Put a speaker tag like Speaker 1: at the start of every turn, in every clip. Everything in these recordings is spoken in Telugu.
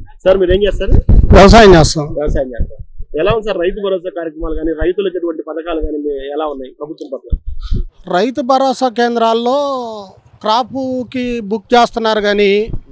Speaker 1: సార్ మీరు ఏం చేస్తారు
Speaker 2: వ్యవసాయం చేస్తాం
Speaker 1: వ్యవసాయం చేస్తారు ఎలా ఉంది సార్ రైతు భరోసా కార్యక్రమాలు కానీ రైతులకు ఎటువంటి పథకాలు కానీ మీ- ఎలా ఉన్నాయి ప్రభుత్వం పట్ల
Speaker 2: రైతు భరోసా కేంద్రాల్లో క్రాప్కి బుక్ చేస్తున్నారు కానీ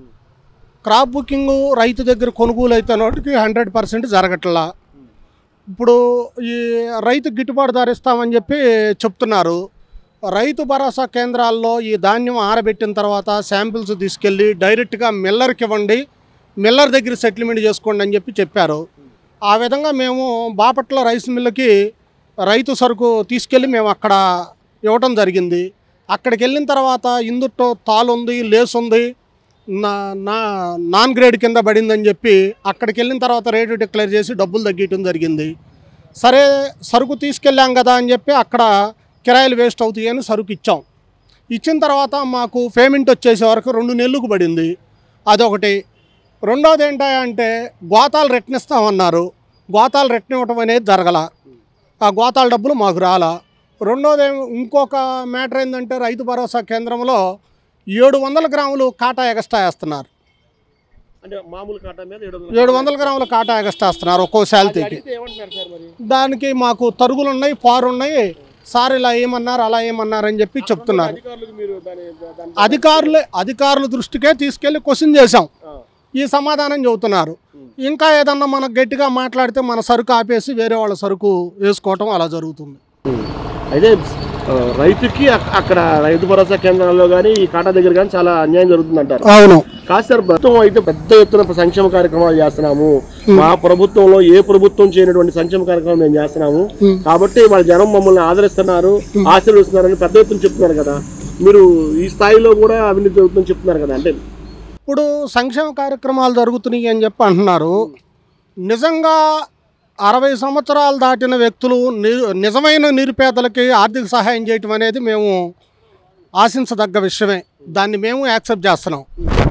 Speaker 2: క్రాప్ బుకింగ్ రైతు దగ్గర కొనుగోలు అయితే నోటికి హండ్రెడ్ పర్సెంట్ జరగట్లా ఇప్పుడు ఈ రైతు గిట్టుబాటు ధర ఇస్తామని చెప్పి చెప్తున్నారు రైతు భరోసా కేంద్రాల్లో ఈ ధాన్యం ఆరబెట్టిన తర్వాత శాంపిల్స్ తీసుకెళ్ళి డైరెక్ట్గా మిల్లర్కి ఇవ్వండి మిల్లర్ దగ్గర సెటిల్మెంట్ చేసుకోండి అని చెప్పి చెప్పారు ఆ విధంగా మేము బాపట్ల రైస్ మిల్లుకి రైతు సరుకు తీసుకెళ్ళి మేము అక్కడ ఇవ్వటం జరిగింది అక్కడికి వెళ్ళిన తర్వాత ఇందుట్లో తాలు ఉంది లేస్ ఉంది నా నా నాన్ గ్రేడ్ కింద పడిందని చెప్పి అక్కడికి వెళ్ళిన తర్వాత రేటు డిక్లేర్ చేసి డబ్బులు తగ్గించడం జరిగింది సరే సరుకు తీసుకెళ్ళాం కదా అని చెప్పి అక్కడ కిరాయిలు వేస్ట్ అవుతాయి అని సరుకు ఇచ్చాం ఇచ్చిన తర్వాత మాకు పేమెంట్ వచ్చేసే వరకు రెండు నెలలకు పడింది అదొకటి రెండోది ఏంటంటే గోతాలు రెట్నిస్తామన్నారు గోతాలు రెట్నివ్వటం అనేది జరగల ఆ గోతాల డబ్బులు మాకు రాలా రెండోది ఏం- ఇంకొక మ్యాటర్ ఏంటంటే రైతు భరోసా కేంద్రంలో ఏడు వందల గ్రాములు కాటా ఎగస్ట్రా వేస్తున్నారు
Speaker 1: అంటే మామూలు కాటా మీద ఏడు
Speaker 2: ఏడు వందల గ్రాముల కాటా ఎగస్ట్రా వేస్తున్నారు ఒక్కో శాలిటీకి
Speaker 1: అడిగితే ఏమంటున్నారు సార్ మరి
Speaker 2: దానికి మాకు తరుగులు ఉన్నాయి పారు ఉన్నాయి సార్ ఇలా ఏమన్నారు అలా ఏమన్నారు అని చెప్పి చెప్తున్నారు
Speaker 1: అధికారులకు మీరు దాని దాని
Speaker 2: అధికారులే అధికారుల దృష్టికే తీసుకెళ్లి క్వశ్చన్ చేశాం
Speaker 1: ఆ.
Speaker 2: ఈ సమాధానం చెబుతున్నారు ఇంకా ఏదన్నా మనకు గట్టిగా మాట్లాడితే మన సరుకు ఆపేసి వేరే వాళ్ళ సరుకు వేసుకోవటం అలా జరుగుతుంది
Speaker 1: అయితే ఆ, రైతుకి అక్- అక్కడ రైతు భరోసా కేంద్రాల్లో కానీ ఈ కాటా దగ్గర కానీ చాలా అన్యాయం జరుగుతుంది అంటారు
Speaker 2: అవును
Speaker 1: కాదు సార్ ప్రభుత్వం అయితే పెద్ద ఎత్తున సంక్షేమ కార్యక్రమాలు చేస్తున్నాము మా ప్రభుత్వంలో ఏ ప్రభుత్వం చేయనటువంటి సంక్షేమ కార్యక్రమం మేము చేస్తున్నాము
Speaker 2: Hmm.
Speaker 1: కాబట్టి వాళ్ళ జనం మమ్మల్ని ఆదరిస్తున్నారు ఆశీర్వదిస్తున్నారని పెద్ద ఎత్తున చెప్తున్నారు కదా మీరు ఈ స్థాయిలో కూడా అవినీతి జరుగుతుందని చెప్తున్నారు కదా అంటే
Speaker 2: ఇప్పుడు సంక్షేమ కార్యక్రమాలు జరుగుతున్నాయి అని చెప్పి అంటున్నారు నిజంగా అరవై సంవత్సరాలు దాటిన వ్యక్తులు ని- నిజమైన నిరుపేదలకి ఆర్థిక సహాయం చేయటం అనేది మేము ఆశించదగ్గ విషయమే దాన్ని మేము యాక్సెప్ట్ చేస్తున్నాం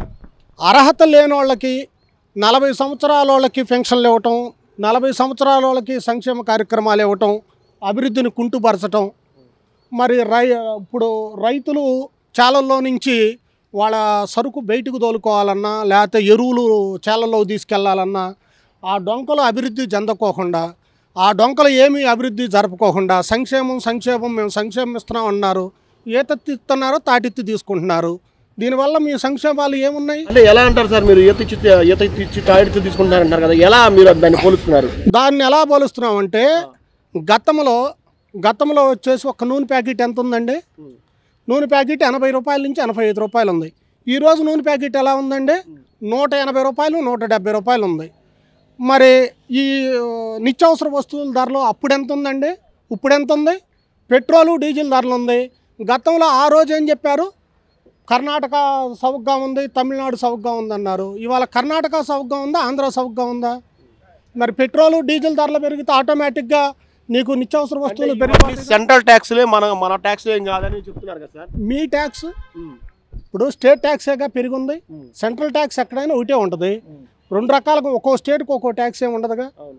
Speaker 2: అర్హత లేని వాళ్ళకి నలభై సంవత్సరాల వాళ్ళకి పెన్షన్లు ఇవ్వటం నలభై సంవత్సరాల వాళ్ళకి సంక్షేమ కార్యక్రమాలు ఇవ్వటం అభివృద్ధిని కుంటుపరచటం మరి రై ఇప్పుడు రైతులు చాలల్లో నుంచి వాళ్ళ సరుకు బయటకు తోలుకోవాలన్నా లేకపోతే ఎరువులు చేలల్లో తీసుకెళ్లాలన్నా ఆ డొంకలు అభివృద్ధి చెందకోకుండా ఆ డొంకలు ఏమీ అభివృద్ధి జరపకోకుండా సంక్షేమం సంక్షేమం మేము సంక్షేమం ఇస్తున్నాం అన్నారు ఏ తత్తి ఇస్తున్నారో తాటిత్తి తీసుకుంటున్నారు దీనివల్ల మీ సంక్షేమాలు ఏమున్నాయి
Speaker 1: అంటే ఎలా అంటారు సార్ మీరు ఈత ఇచ్చి ఈత ఇచ్చి తాడితో తీసుకుంటున్నారు అంటారు కదా ఎలా మీరు దాన్ని పోలుస్తున్నారు
Speaker 2: దాన్ని ఎలా పోలుస్తున్నామంటే గతంలో గతంలో వచ్చేసి ఒక నూనె ప్యాకెట్ ఎంత ఉందండి నూనె ప్యాకెట్ ఎనభై రూపాయల నుంచి ఎనభై ఐదు రూపాయలు ఉంది ఈరోజు నూనె ప్యాకెట్ ఎలా ఉందండి నూట ఎనభై రూపాయలు నూట డెబ్బై రూపాయలు ఉంది మరి ఈ ఆ, నిత్యావసర వస్తువుల ధరలు అప్పుడు ఎంత ఉందండి ఇప్పుడు ఎంత ఉంది పెట్రోలు డీజిల్ ధరలు ఉంది గతంలో ఆ రోజు ఏం చెప్పారు కర్ణాటక సౌగ్గా ఉంది తమిళనాడు సౌగ్గా ఉందన్నారు ఇవాళ కర్ణాటక సౌగ్గా ఉందా ఆంధ్ర సౌగ్గా ఉందా మరి పెట్రోలు డీజిల్ ధరలు పెరిగితే ఆటోమేటిక్గా నీకు నిత్యావసర వస్తువులు పెరిగి
Speaker 1: సెంట్రల్ ట్యాక్స్లే మన మన ట్యాక్స్ ఏం కాదని చెప్తున్నారు కదా సార్
Speaker 2: మీ ట్యాక్స్ ఇప్పుడు స్టేట్ ట్యాక్సేగా పెరిగింది సెంట్రల్ ట్యాక్స్ ఎక్కడైనా ఒకటే ఉంటుంది రెండు రకాలుగా ఒక్కో స్టేట్కి ఒక్కో ట్యాక్స్ ఏమి ఉండదుగా